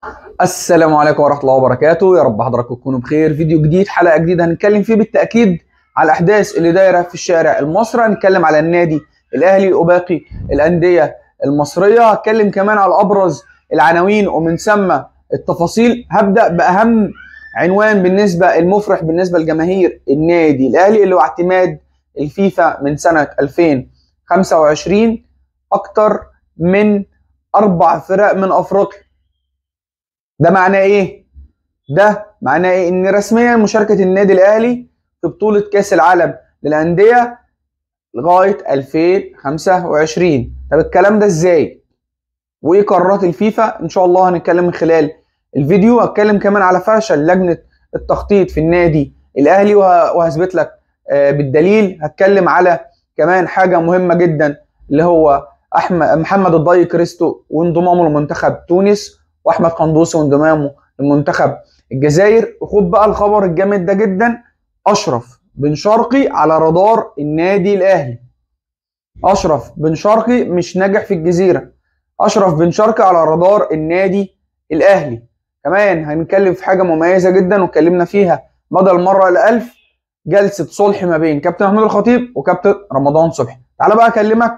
السلام عليكم ورحمة الله وبركاته يا رب حضراتكم تكونوا بخير فيديو جديد حلقة جديدة هنتكلم فيه بالتأكيد على الأحداث اللي دايرة في الشارع المصري هنتكلم على النادي الأهلي وباقي الأندية المصرية هتكلم كمان على أبرز العناوين ومن ثم التفاصيل هبدأ بأهم عنوان بالنسبة المفرح بالنسبة لجماهير النادي الأهلي اللي هو اعتماد الفيفا من سنة 2025 أكتر من أربع فرق من أفريقيا ده معناه ايه؟ ده معناه ايه؟ ان رسميا مشاركة النادي الاهلي في بطولة كأس العالم للأندية لغاية 2025 طب الكلام ده ازاي؟ وايه قرارات الفيفا؟ ان شاء الله هنتكلم من خلال الفيديو هتكلم كمان على فشل لجنة التخطيط في النادي الاهلي وهثبت لك بالدليل هتكلم على كمان حاجة مهمة جدا اللي هو احمد محمد الضي كريستو وانضمامه لمنتخب تونس واحمد قندوسي وانضمامه لمنتخب الجزائر وخد بقى الخبر الجامد ده جدا اشرف بن شرقي على رادار النادي الاهلي اشرف بن شرقي مش ناجح في الجزيره اشرف بن شرقي على رادار النادي الاهلي كمان هنتكلم في حاجه مميزه جدا واتكلمنا فيها مدى المره الالف جلسه صلح ما بين كابتن محمود الخطيب وكابتن رمضان صبحي تعالى بقى اكلمك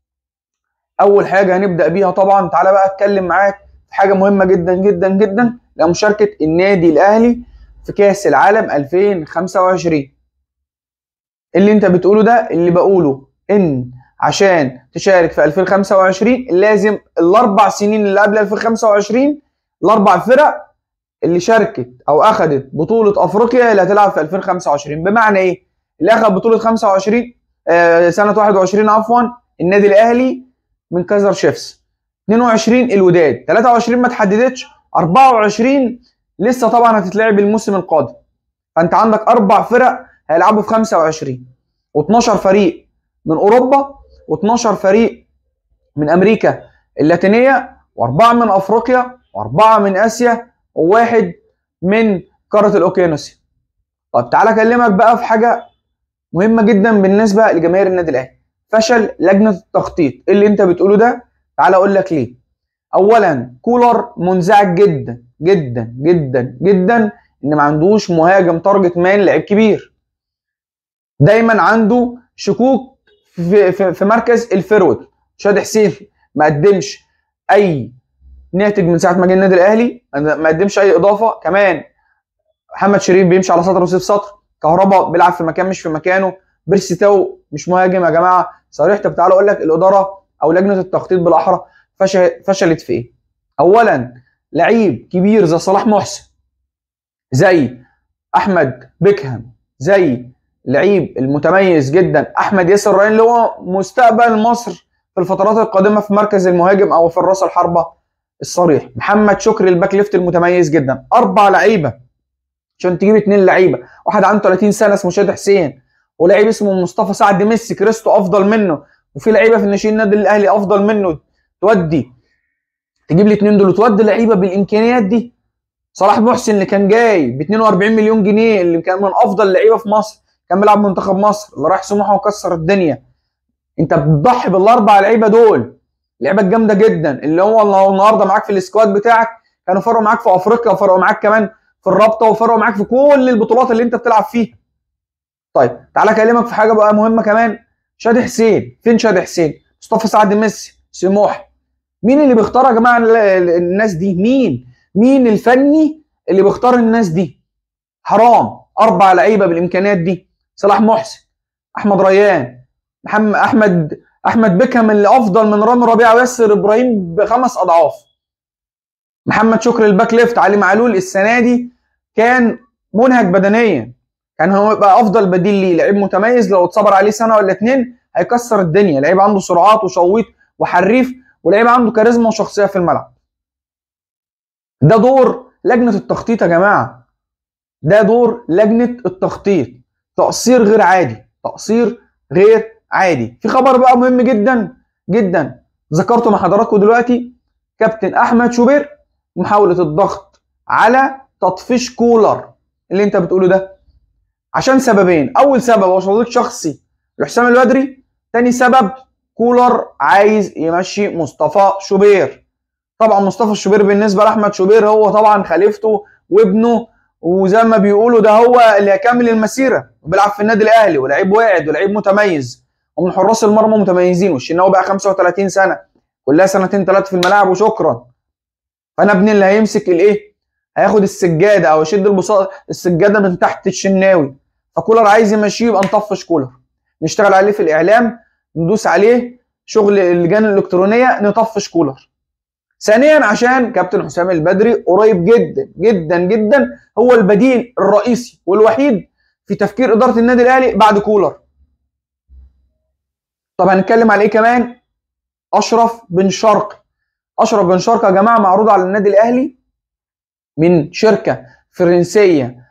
اول حاجه هنبدا بيها طبعا تعالى بقى اتكلم معاك حاجه مهمه جدا جدا جدا لمشاركه النادي الاهلي في كاس العالم 2025 اللي انت بتقوله ده اللي بقوله ان عشان تشارك في 2025 لازم الاربع سنين اللي قبل 2025 الاربع فرق اللي شاركت او اخذت بطوله افريقيا اللي هتلعب في 2025 بمعنى ايه اللي اخذ بطوله 25 آه سنه 21 عفوا النادي الاهلي من كايزر شيفز 22 الوداد 23 ما تحددتش 24 لسه طبعا هتتلعب الموسم القادم فانت عندك اربع فرق هيلعبوا في 25 و12 فريق من اوروبا و12 فريق من امريكا اللاتينيه واربعه من افريقيا واربعه من اسيا وواحد من قاره الاوكيانوسيا طب تعالى اكلمك بقى في حاجه مهمه جدا بالنسبه لجماهير النادي الاهلي فشل لجنه التخطيط اللي انت بتقوله ده تعال اقول لك ليه اولا كولر منزعج جدا جدا جدا جدا ان ما عندوش مهاجم تارجت مان لعيب كبير دايما عنده شكوك في, في, في مركز الفيرود شادي حسين ما قدمش اي ناتج من ساعه ما جه النادي الاهلي ما قدمش اي اضافه كمان محمد شريف بيمشي على سطر وسيف سطر كهربا بيلعب في مكان مش في مكانه بيرسي تاو مش مهاجم يا جماعه صريح طب تعالى اقول لك الاداره او لجنه التخطيط بالاحرى فشلت في ايه؟ اولا لعيب كبير زي صلاح محسن زي احمد بيكهام زي لعيب المتميز جدا احمد ياسر ريان اللي هو مستقبل مصر في الفترات القادمه في مركز المهاجم او في الراس الحربه الصريح محمد شكري الباك ليفت المتميز جدا اربع لعيبه عشان تجيب اثنين لعيبه واحد عنده 30 سنه اسمه شادي حسين ولعيب اسمه مصطفى سعد ميسي كريستو افضل منه وفي لعيبه في الناشئين النادي الاهلي افضل منه تودي تجيب لي اثنين دول وتودي لعيبه بالامكانيات دي صلاح محسن اللي كان جاي ب 42 مليون جنيه اللي كان من افضل لعيبه في مصر كان بيلعب منتخب مصر اللي راح سموحه وكسر الدنيا انت بتضحي بالاربع لعيبه دول لعيبه جامده جدا اللي هو النهارده معاك في السكواد بتاعك كانوا فرقوا معاك في افريقيا وفرقوا معاك كمان في الرابطه وفرقوا معاك في كل البطولات اللي انت بتلعب فيها طيب تعالى اكلمك في حاجه بقى مهمه كمان شادي حسين فين شادي حسين مصطفى سعد ميسي سموح مين اللي بيختار يا جماعه الناس دي مين مين الفني اللي بيختار الناس دي حرام اربع لعيبه بالامكانيات دي صلاح محسن احمد ريان محمد احمد احمد بيكهام اللي افضل من رامي ربيعه وياسر ابراهيم بخمس اضعاف محمد شكري الباك ليفت علي معلول السنه دي كان منهك بدنيا كان هو يبقى افضل بديل ليه لعيب متميز لو اتصبر عليه سنه ولا اتنين هيكسر الدنيا لعيب عنده سرعات وشويط وحريف ولعيب عنده كاريزما وشخصيه في الملعب ده دور لجنه التخطيط يا جماعه ده دور لجنه التخطيط تقصير غير عادي تقصير غير عادي في خبر بقى مهم جدا جدا ذكرته مع حضراتكم دلوقتي كابتن احمد شوبير محاوله الضغط على تطفيش كولر اللي انت بتقوله ده عشان سببين اول سبب هو صديق شخصي لحسام البدري تاني سبب كولر عايز يمشي مصطفى شوبير طبعا مصطفى الشوبير بالنسبه لاحمد شوبير هو طبعا خليفته وابنه وزي ما بيقولوا ده هو اللي هيكمل المسيره وبيلعب في النادي الاهلي ولعيب واعد ولعيب متميز ومن حراس المرمى متميزين والشناوي بقى 35 سنه كلها سنتين ثلاثه في الملاعب وشكرا فانا ابني اللي هيمسك الايه هياخد السجاده او يشد البساط السجاده من تحت الشناوي فكولر عايز يمشيه يبقى نطفش كولر نشتغل عليه في الاعلام ندوس عليه شغل اللجان الالكترونيه نطفش كولر ثانيا عشان كابتن حسام البدري قريب جدا جدا جدا هو البديل الرئيسي والوحيد في تفكير اداره النادي الاهلي بعد كولر طب هنتكلم على ايه كمان اشرف بن شرقي اشرف بن شرقي يا جماعه معروض على النادي الاهلي من شركه فرنسيه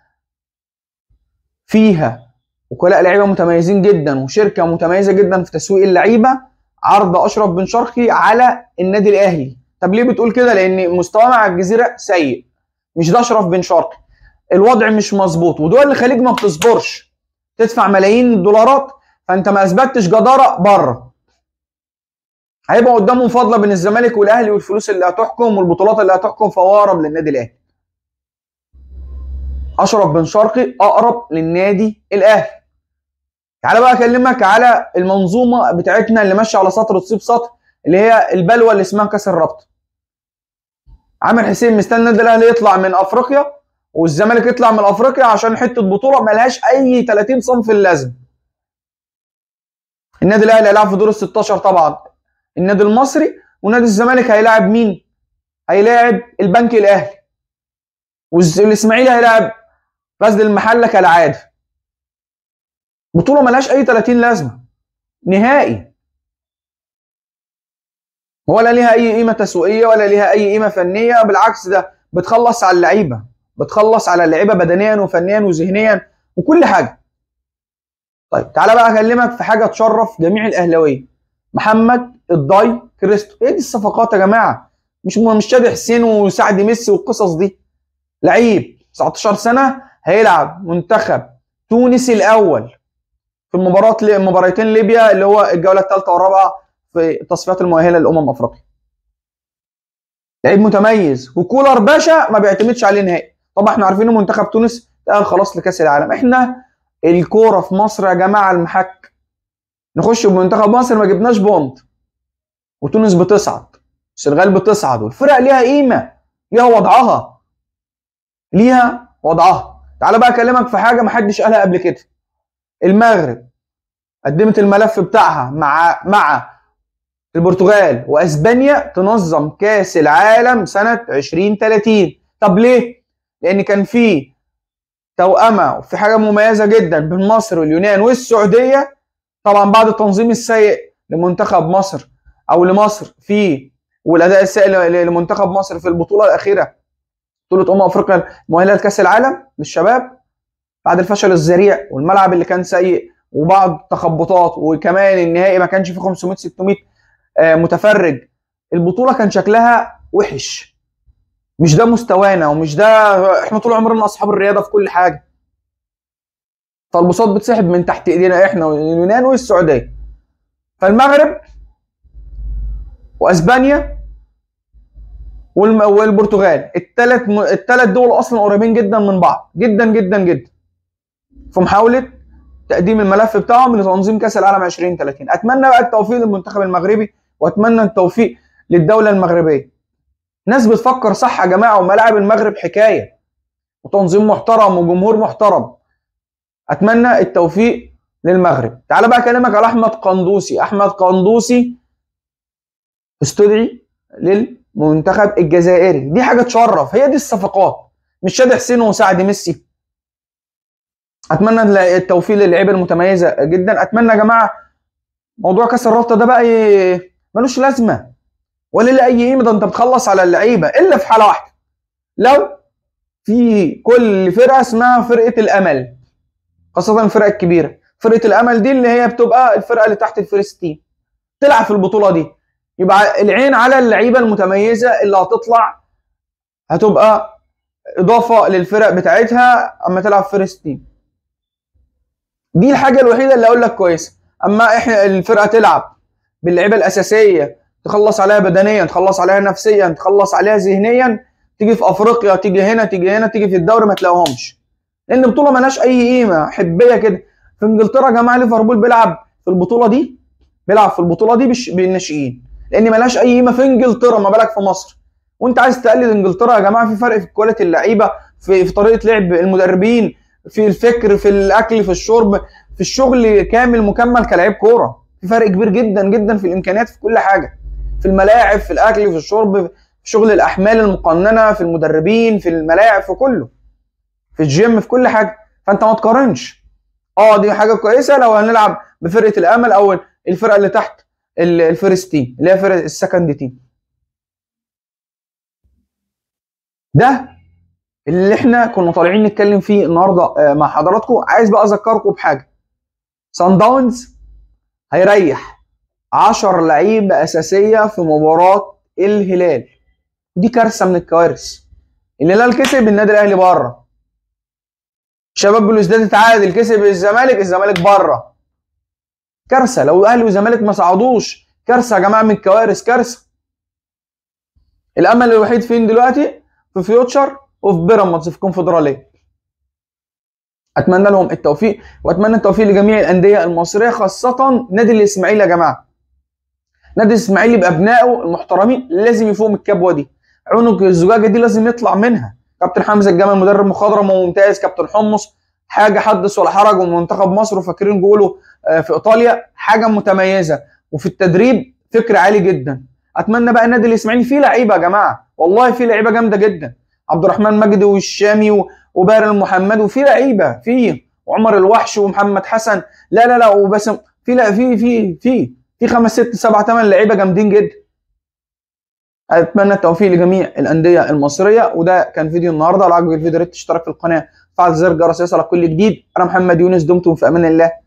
فيها وكلاء لعيبه متميزين جدا وشركه متميزه جدا في تسويق اللعيبه عرض اشرف بن شرقي على النادي الاهلي طب ليه بتقول كده لان مستواه مع الجزيره سيء مش ده اشرف بن شرقي الوضع مش مظبوط ودول الخليج ما بتصبرش تدفع ملايين الدولارات فانت ما اثبتش جداره بره هيبقى قدامهم فاضله بين الزمالك والاهلي والفلوس اللي هتحكم والبطولات اللي هتحكم فهو اقرب للنادي الاهلي اشرف بن شرقي اقرب للنادي الاهلي تعالى بقى اكلمك على المنظومه بتاعتنا اللي ماشيه على سطر تصيب سطر اللي هي البلوه اللي اسمها كاس الرابطه عامر حسين مستني النادي الاهلي يطلع من افريقيا والزمالك يطلع من افريقيا عشان حته بطوله ملهاش اي 30 صنف اللازم النادي الاهلي هيلعب في دور ال 16 طبعا النادي المصري ونادي الزمالك هيلاعب مين؟ هيلاعب البنك الاهلي والاسماعيلي هيلاعب غزل المحله كالعاده بطوله ملهاش اي 30 لازمه نهائي ولا ليها اي قيمه تسويقيه ولا ليها اي قيمه فنيه بالعكس ده بتخلص على اللعيبه بتخلص على اللعيبه بدنيا وفنيا وذهنيا وكل حاجه طيب تعالى بقى اكلمك في حاجه تشرف جميع الاهلاويه محمد الضاي كريستو ايه دي الصفقات يا جماعه مش مش شادي حسين وسعد ميسي والقصص دي لعيب 19 سنه هيلعب منتخب تونس الاول في المباراه مباراتين ليبيا اللي هو الجوله الثالثه والرابعه في التصفيات المؤهله لامم افريقيا لعيب متميز وكولر باشا ما بيعتمدش عليه نهائي طبعا احنا عارفين ان منتخب تونس تأهل خلاص لكاس العالم احنا الكوره في مصر يا جماعه المحك نخش بمنتخب مصر ما جبناش بونت وتونس بتصعد السنغال بتصعد والفرق ليها قيمه ليها وضعها ليها وضعها تعال بقى اكلمك في حاجه ما حدش قالها قبل كده المغرب قدمت الملف بتاعها مع مع البرتغال واسبانيا تنظم كاس العالم سنه 2030 طب ليه لان كان في توأمة وفي حاجه مميزه جدا بين مصر واليونان والسعوديه طبعا بعد التنظيم السيء لمنتخب مصر او لمصر في والاداء السيء لمنتخب مصر في البطوله الاخيره بطوله امم افريقيا المؤهله لكاس العالم للشباب بعد الفشل الذريع والملعب اللي كان سيء وبعض التخبطات وكمان النهائي ما كانش فيه 500 600 متفرج البطوله كان شكلها وحش مش ده مستوانا ومش ده احنا طول عمرنا اصحاب الرياضه في كل حاجه فالبساط بتسحب من تحت ايدينا احنا واليونان والسعوديه فالمغرب واسبانيا والبرتغال الثلاث الثلاث دول اصلا قريبين جدا من بعض جدا جدا جدا في محاوله تقديم الملف بتاعهم لتنظيم كاس العالم 2030 اتمنى بقى التوفيق للمنتخب المغربي واتمنى التوفيق للدوله المغربيه ناس بتفكر صح يا جماعه وملاعب المغرب حكايه وتنظيم محترم وجمهور محترم اتمنى التوفيق للمغرب تعال بقى اكلمك على احمد قندوسي احمد قندوسي استدعي للمنتخب الجزائري دي حاجه تشرف هي دي الصفقات مش شادي حسين وسعد ميسي اتمنى التوفيق للعيبه المتميزه جدا اتمنى يا جماعه موضوع كاس الرابطه ده بقى ملوش لازمه ولا له اي قيمه ده انت بتخلص على اللعيبه الا في حاله واحده لو في كل فرقه اسمها فرقه الامل خاصه الفرق الكبيره فرقه الامل دي اللي هي بتبقى الفرقه اللي تحت الفيرست تيم تلعب في البطوله دي يبقى العين على اللعيبه المتميزه اللي هتطلع هتبقى اضافه للفرق بتاعتها اما تلعب فيرست تيم دي الحاجه الوحيده اللي اقول لك كويسه اما احنا الفرقه تلعب باللعيبه الاساسيه تخلص عليها بدنيا تخلص عليها نفسيا تخلص عليها ذهنيا تيجي في افريقيا تيجي هنا تيجي هنا تيجي في الدوري ما تلاقيهمش لان البطوله مالهاش اي قيمه حبيه كده في انجلترا يا جماعه ليفربول بيلعب في البطوله دي بيلعب في البطوله دي بالش- بالناشئين لان مالهاش اي قيمه في انجلترا ما بالك في مصر وانت عايز تقلد انجلترا يا جماعه في فرق في كواليتي اللعيبه في, في طريقه لعب المدربين في الفكر في الاكل في الشرب في الشغل كامل مكمل كلاعب كوره في فرق كبير جدا جدا في الامكانيات في كل حاجه في الملاعب في الاكل في الشرب في شغل الاحمال المقننه في المدربين في الملاعب في كله في الجيم في كل حاجه فانت ما تقارنش اه دي حاجه كويسه لو هنلعب بفرقه الامل او الفرقه اللي تحت ال- الفيرست تيم اللي هي فرقه السكند تيم ده اللي احنا كنا طالعين نتكلم فيه النهارده آه، مع حضراتكم عايز بقى اذكركم بحاجه سان داونز هيريح 10 لعيبه اساسيه في مباراه الهلال دي كارثه من الكوارث الهلال كسب النادي الاهلي بره شباب بلوزداد اتعادل كسب الزمالك الزمالك بره كارثه لو الاهلي والزمالك ما صعدوش كارثه يا جماعه من الكوارث كارثه الامل الوحيد فين دلوقتي في فيوتشر وفي بيراميدز في الكونفدراليه اتمنى لهم التوفيق واتمنى التوفيق لجميع الانديه المصريه خاصه نادي الاسماعيلي يا جماعه نادي الاسماعيلي بابنائه المحترمين لازم يفوقوا من الكبوه دي عنق الزجاجه دي لازم يطلع منها كابتن حمزه الجمل مدرب مخضرم وممتاز كابتن حمص حاجه حدث ولا حرج ومنتخب مصر وفاكرين جوله آه، في ايطاليا حاجه متميزه وفي التدريب فكر عالي جدا اتمنى بقى النادي الاسماعيلي فيه لعيبه يا جماعه والله فيه لعيبه جامده جدا عبد الرحمن مجدي والشامي و- وبارل المحمد وفي لعيبه فيه وعمر الوحش ومحمد حسن لا لا لا وباسم في لا في في في في خمس ست سبع ثمان لعيبه جامدين جدا اتمنى التوفيق لجميع الانديه المصريه وده كان فيديو النهارده لو عجبك الفيديو يا ريت تشترك في القناه فعل زر الجرس يصلك كل جديد انا محمد يونس دمتم في امان الله